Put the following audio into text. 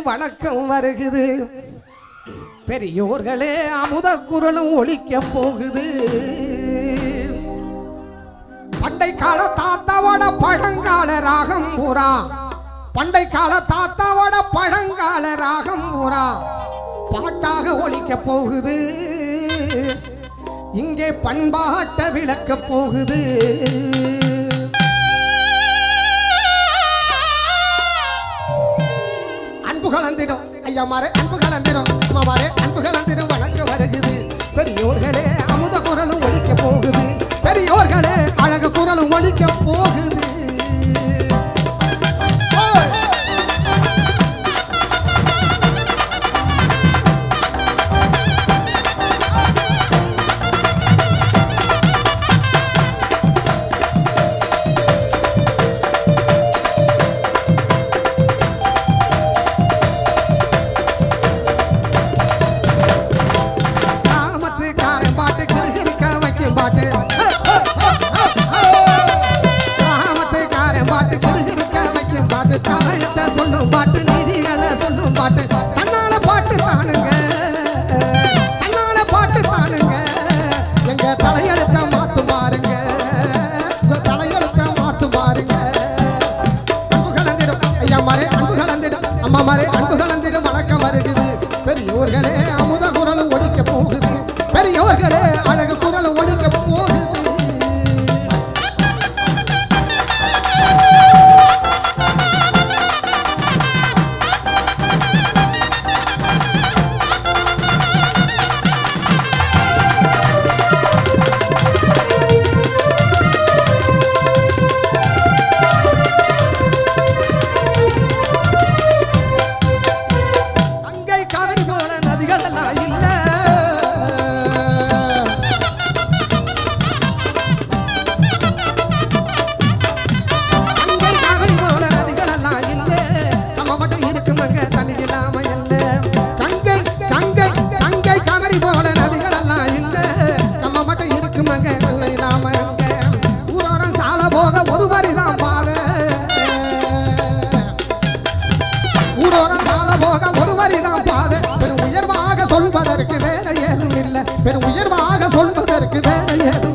வணக்கம் வருகுது பெரியோர்களே அமுத குரலும் ஒலிக்க போகுது பண்டை கால தாத்தாவோட பழங்கால ராகம் பூரா பண்டை கால தாத்தாவோட பழங்கால ராகம் பூரா பாட்டாக ஒலிக்க போகுது இங்கே பண்பாட்ட விளக்க போகுது அன்பு கலந்திடும் ஐயா மாறே அன்பு கலந்திடும் அம்மா மாறே அன்பு கலந்திடும் வணக்கம் வருகுது பெரியோர்களே அமுத குரலும் ஒலிக்க போகுது பெரியோர்களே அழகு குரலும் ஒலிக்க போகுது ஓய்! கிராமத்துக்காரன் பாட்டு கிறுகிறுக்க வைக்கும் பாட்டு கிராமத்துக்காரன் பாட்டு கிறுகிறுக்க வைக்கும் பாட்டு தாயத்தை சொல்லும் பாட்டு நீதிகளை சொல்லும் பாட்டு தன்னால பாட்டு தானுங்க தன்னால பாட்டு தானுங்க எங்க தலையெழுத்த மாத்து பாருங்க உங்க தலையெழுத்த மாத்து பாருங்க அன்பு கலந்திடும் ஐயா மாறே அன்பு கலந்திடும் அம்மா மாறே அன்பு கலந்திடும் வணக்கம் வருகுது பெரியோர்களே அமுத குரலும் ஒழிக்க போகுது பெரியோர்களே அழகு குரலும் ஒழிக்க போகுது அங்கை காவிரி போல நதிகள் எல்லாம் இல்ல அங்கை காவிரி போல நதிகள் எல்லாம் இல்ல நம்ம மட்டும் இருக்கும் அங்க தண்ணி இல்லாம இல்ல கங்கை கங்கை கங்கை காவிரி போல நதிகள் எல்லாம் இல்ல நம்ம மட்டும் இருக்கும் அங்க தண்ணி இல்லாம அங்க ஊரோரம் சால போக ஒரு வரிதான் பாரு ஊரோரம் சால போக ஒரு வரிதான் பாதை பெரும் உயர்வாக சொல்வதற்கு வேற ஏதும் இல்லை பெரும் உயர்வாக சொல்வதற்கு வேற ஏதும்